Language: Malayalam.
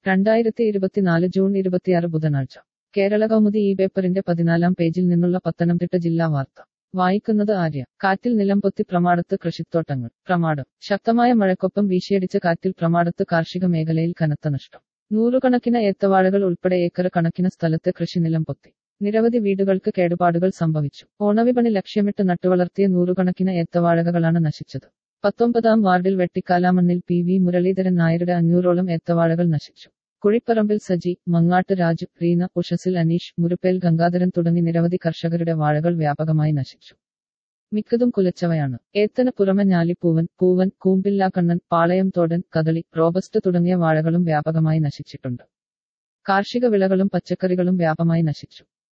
രണ്ടായിരത്തി ഇരുപത്തിനാല് ജൂൺ ഇരുപത്തിയാറ് ബുധനാഴ്ച കേരള കൗമുദി ഈ പേപ്പറിന്റെ പതിനാലാം പേജിൽ നിന്നുള്ള പത്തനംതിട്ട ജില്ലാ വാർത്ത വായിക്കുന്നത് ആര്യ കാറ്റിൽ നിലംപൊത്തി പ്രമാടത്ത് കൃഷിത്തോട്ടങ്ങൾ പ്രമാടം ശക്തമായ മഴക്കൊപ്പം വീശിയടിച്ച കാറ്റിൽ പ്രമാടത്ത് കാർഷിക മേഖലയിൽ കനത്ത നഷ്ടം നൂറുകണക്കിന് ഏത്തവാഴകൾ ഉൾപ്പെടെ ഏക്കർ കണക്കിന് സ്ഥലത്ത് കൃഷി നിലംപൊത്തി നിരവധി വീടുകൾക്ക് കേടുപാടുകൾ സംഭവിച്ചു ഓണവിപണി ലക്ഷ്യമിട്ട് നട്ടുവളർത്തിയ നൂറുകണക്കിന് ഏത്തവാഴകളാണ് നശിച്ചത് പത്തൊമ്പതാം വാർഡിൽ വെട്ടിക്കാലാമണ്ണിൽ പി വി മുരളീധരൻ നായരുടെ അഞ്ഞൂറോളം ഏത്തവാഴകൾ നശിച്ചു കുഴിപ്പറമ്പിൽ സജി മങ്ങാട്ട് രാജു റീന ഉഷസിൽ അനീഷ് മുരുപ്പേൽ ഗംഗാധരൻ തുടങ്ങി നിരവധി കർഷകരുടെ വാഴകൾ വ്യാപകമായി നശിച്ചു മിക്കതും കുലച്ചവയാണ് ഏത്തന് പുറമെ ഞാലിപ്പൂവൻ പൂവൻ കൂമ്പില്ലാക്കണ്ണൻ പാളയം തോടൻ കദളി റോബസ്റ്റ് തുടങ്ങിയ വാഴകളും വ്യാപകമായി നശിച്ചിട്ടുണ്ട് കാർഷിക വിളകളും പച്ചക്കറികളും വ്യാപകമായി നശിച്ചു